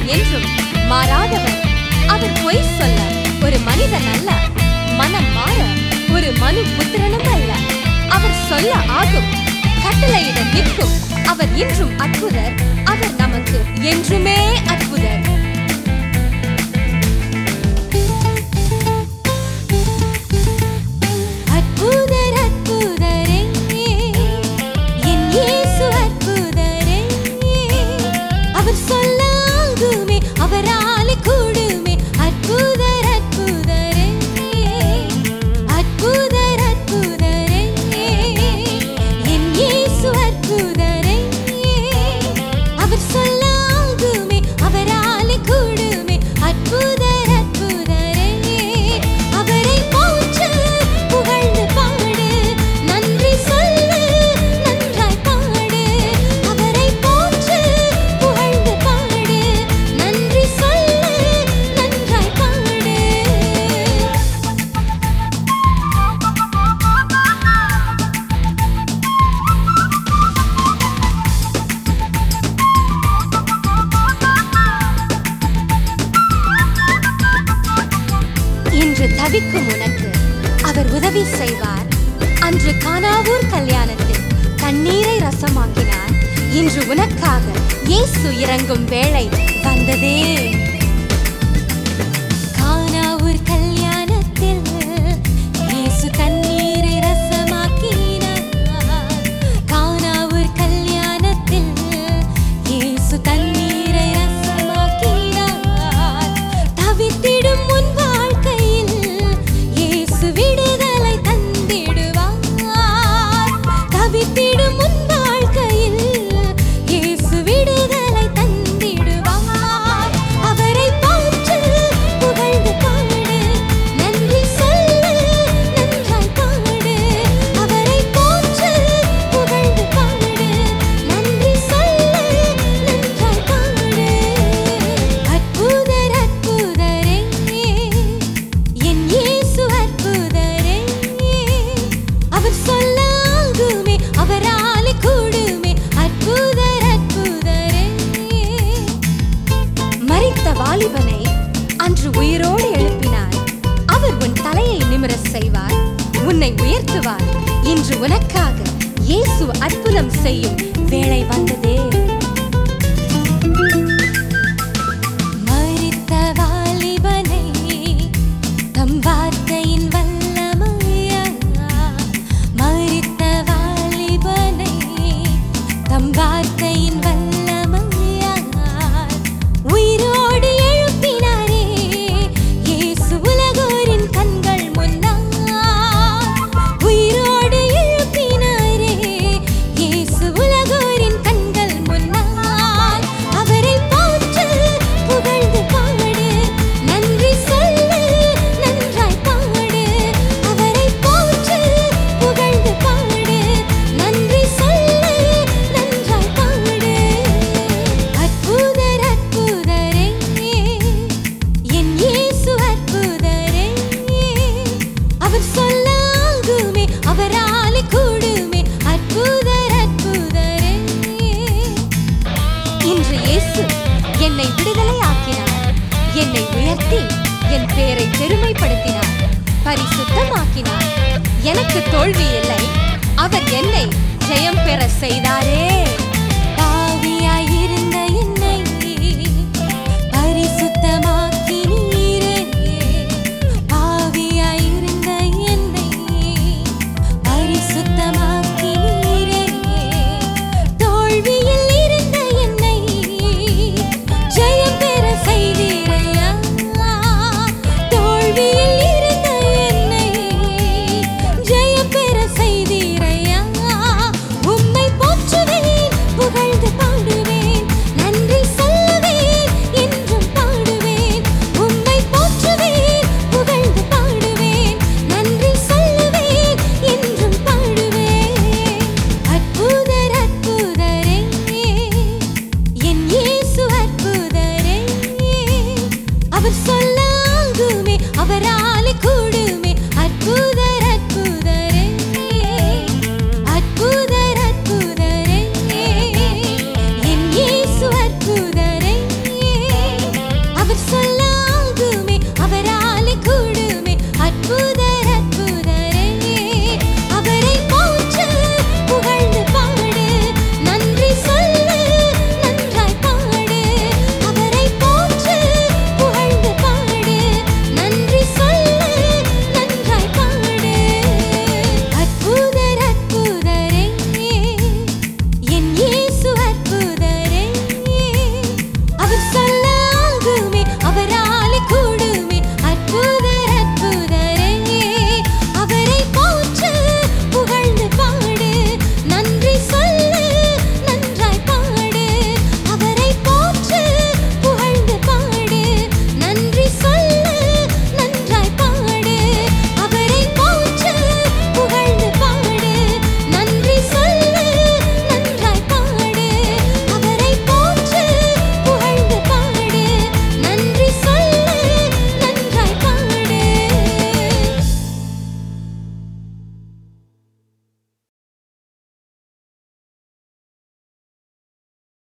என்றும் மாறாதவர் அவர் பொய் சொல்ல ஒரு மனிதன் அல்ல மனம் மாற ஒரு மனு புத்திரனும் அல்ல அவர் சொல்ல ஆகும் கட்டளையிட நிற்கும் அவர் இன்றும் அற்புதர் அவர் நமக்கு என்றுமே அற்புதர் அற்புதர் அற்புதரே என் இயேசு அற்புதரே அவர் சொல்லாகுமே அவராலே கூடுமே அற்புதர் அற்புதரே அற்புதர் அற்புதரே என் இயேசு அற்புதரே அவர் சொல்லாகுமே அவராலே கூடுமே அற்புதர் அற்புதரே அவரை போற்று புகழ்ந்து பாடு நன்றி சொல்லு நன்றாய் பாடு அவரை போற்று புகழ்ந்து பாடு நன்றி சொல்லு நன்றாய் பாடு இன்று தவிக்கும் உனக்கு அவர் உதவி செய்வார் அன்று கானாவூர் கல்யாணத்தில் தண்ணீரை ரசமாக்கினார் இன்று உனக்காக இயேசு இறங்கும் வேளை வந்ததே கானாவூர் கல்யாணத்தில் இயேசு தண்ணீரை ரசமாக்கினார் கானாவூர் கல்யாணத்தில் இயேசு தண்ணீரை ரசமாக்கினார் தவித்திடும் உன் வாழ்க்கையில் இயேசு விடுதலை தந்திடுவார் தவித்திடும் உன் வாழ்க்கையில் இயேசு விடுதலை தந்திடுவார் அவரை போற்று புகழ்ந்து பாடு நன்றி சொல்லு நன்றாய் பாடு அவரை போற்று புகழ்ந்து பாடு நன்றி சொல்லு நன்றாய் பாடு அற்புதர் அற்புதரே என் இயேசு அற்புதரே அவர் சொல்லாகுமே அவராலே கூடுமே அற்புதர் அற்புதரே மரித்த வாலிபனை அன்று உயிரோடு எழுப்பினார் அவர் உன் தலையை நிமிரச் செய்வார் உன்னை உயர்த்துவார் இன்று உனக்காக இயேசு அற்புதம் செய்யும் வேளை வந்ததே மரித்த வாலிபனை தம் வார்த்தையின் வல்லமையா மரித்த வாலிபனை தம் வார்த்தையின் வல்லமையா உயிரோடு எழுப்பினாரே இயேசு உலகோரின் கண்கள் முன்னால் உயிரோடு எழுப்பினாரே இயேசு உலகோரின் கண்கள் முன்னால் அவரை போற்று புகழ்ந்து பாடு நன்றி சொல்லு நன்றாய் பாடு அவரை போற்று புகழ்ந்து பாடு நன்றி சொல்லு நன்றாய் பாடு அற்புதர் அற்புதரே என் இயேசு அற்புதரே அவர் சொல்லாகுமே அவராலே கூடுமே அற்புதர் அற்புதரே இன்று இயேசு என்னை விடுதலை ஆக்கினார் என்னை உயர்த்தி என் பேரை பெருமைப்படுத்தினார் பரிசுத்தமாக்கினார் எனக்கு தோல்வி இல்லை அவர் என்னை ஜெயம் பெற செய்தாரே